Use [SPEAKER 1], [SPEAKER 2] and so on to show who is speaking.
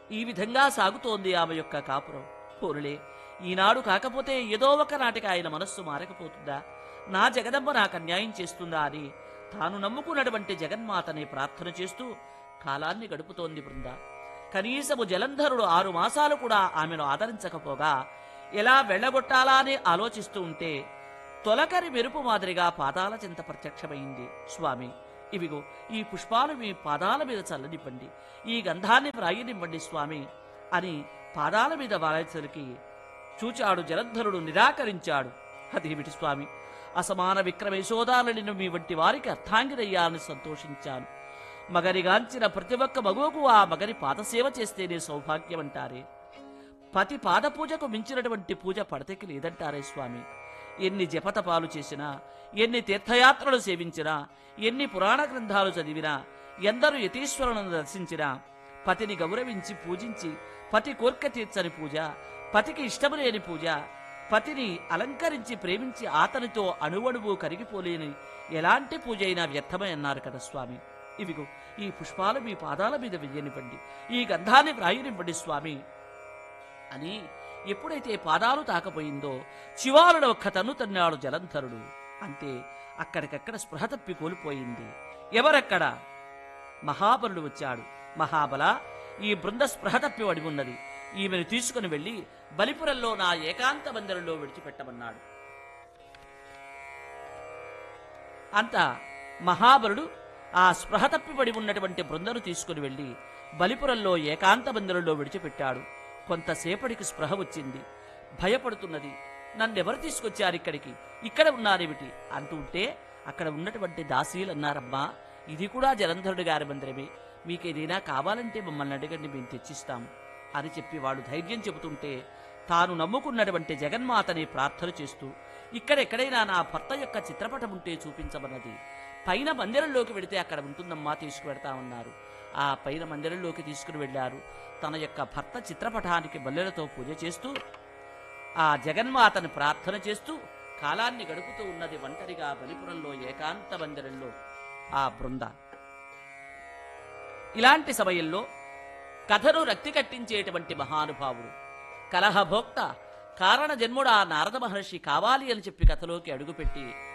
[SPEAKER 1] ఈ విధంగా సాగుతోంది ఆమె యొక్క కాపురం పోరులే ఈనాడు కాకపోతే ఏదో ఒక నాటికి ఆయన మనస్సు మారకపోతుందా నా జగదమ్మ నాకు అన్యాయం చేస్తుందా అని తాను నమ్ముకున్నటువంటి జగన్మాతని ప్రార్థన చేస్తూ కాలాన్ని గడుపుతోంది బృంద కనీసము జలంధరుడు ఆరు మాసాలు కూడా ఆమెను ఆదరించకపోగా ఎలా వెళ్ళగొట్టాలా అని ఆలోచిస్తూ ఉంటే తొలకరి మెరుపు మాదిరిగా పాదాల చింత ప్రత్యక్షమైంది స్వామి ఇవిగో ఈ పుష్పాలు మీ పాదాల మీద చల్లనివ్వండి ఈ గంధాన్ని వ్రాయనివ్వండి స్వామి అని పాదాల మీద వాయించడానికి చూచాడు జలంధరుడు నిరాకరించాడు అదేమిటి స్వామి అసమాన విక్రమేశోదాలని మీ వంటి వారికి అర్థాంగిరయ్యాలని సంతోషించాను మగరిగాంచిన ప్రతి ఒక్క మగువకు ఆ మగరి పాదసేవ చేస్తేనే సౌభాగ్యం అంటారే పతి పాదపూజకు మించినటువంటి పూజ పడతకి లేదంటారే స్వామి ఎన్ని జపతపాలు చేసినా ఎన్ని తీర్థయాత్రలు సేవించినా ఎన్ని పురాణ గ్రంథాలు చదివినా ఎందరు యతీశ్వరులను దర్శించినా పతిని గౌరవించి పూజించి పతి కోర్క తీర్చని పూజ పతికి ఇష్టము లేని పూజ పతిని అలంకరించి ప్రేమించి ఆతనితో అణువణువు కరిగిపోలేని ఎలాంటి పూజ అయినా వ్యర్థమే అన్నారు కదా స్వామి ఇవిగో ఈ పుష్పాలు మీ పాదాల మీద వెయ్యనివ్వండి ఈ గంధాన్ని వ్రాయనివ్వండి స్వామి అని ఎప్పుడైతే పాదాలు తాకపోయిందో చివాలుడ ఒక్క తన్ను తన్నాడు జలంధరుడు అంతే అక్కడికక్కడ స్పృహ తప్పి కోల్పోయింది ఎవరక్కడ మహాబలుడు వచ్చాడు మహాబల ఈ బృంద స్పృహ తప్పి వడి ఉన్నది ఈమెను తీసుకుని వెళ్లి బలిపురంలో నా ఏకాంత మందిరంలో విడిచిపెట్టమన్నాడు అంత మహాబలుడు ఆ స్పృహ తప్పిపడి ఉన్నటువంటి బృందను తీసుకుని వెళ్లి బలిపురంలో ఏకాంత మందిరంలో విడిచిపెట్టాడు కొంతసేపటికి స్పృహ వచ్చింది భయపడుతున్నది నన్నెవరు తీసుకొచ్చారు ఇక్కడికి ఇక్కడ ఉన్నారేమిటి అంటూ ఉంటే అక్కడ ఉన్నటువంటి దాసీలు అన్నారమ్మా ఇది కూడా జలంధరుడు గారి మందిరమే మీకేదైనా కావాలంటే మమ్మల్ని అడగండి మేము తెచ్చిస్తాము అని చెప్పి వాడు ధైర్యం చెబుతుంటే తాను నమ్ముకున్నటువంటి జగన్మాతని ప్రార్థన చేస్తూ ఇక్కడెక్కడైనా నా భర్త యొక్క చిత్రపటం ఉంటే చూపించమన్నది పైన మందిరంలోకి వెడితే అక్కడ ఉంటుందమ్మా తీసుకువెడతామన్నారు ఆ పైన మందిరంలోకి తీసుకుని వెళ్ళారు తన యొక్క భర్త చిత్రపటానికి బల్లెలతో పూజ చేస్తూ ఆ జగన్మాతను ప్రార్థన చేస్తూ కాలాన్ని గడుపుతూ ఉన్నది ఒంటరిగా బలిపురంలో ఏకాంత మందిరంలో ఆ బృంద ఇలాంటి సమయంలో కథను రక్తి కట్టించేటువంటి మహానుభావుడు కలహభోక్త కారణ జన్ముడు ఆ నారద మహర్షి కావాలి అని చెప్పి కథలోకి అడుగుపెట్టి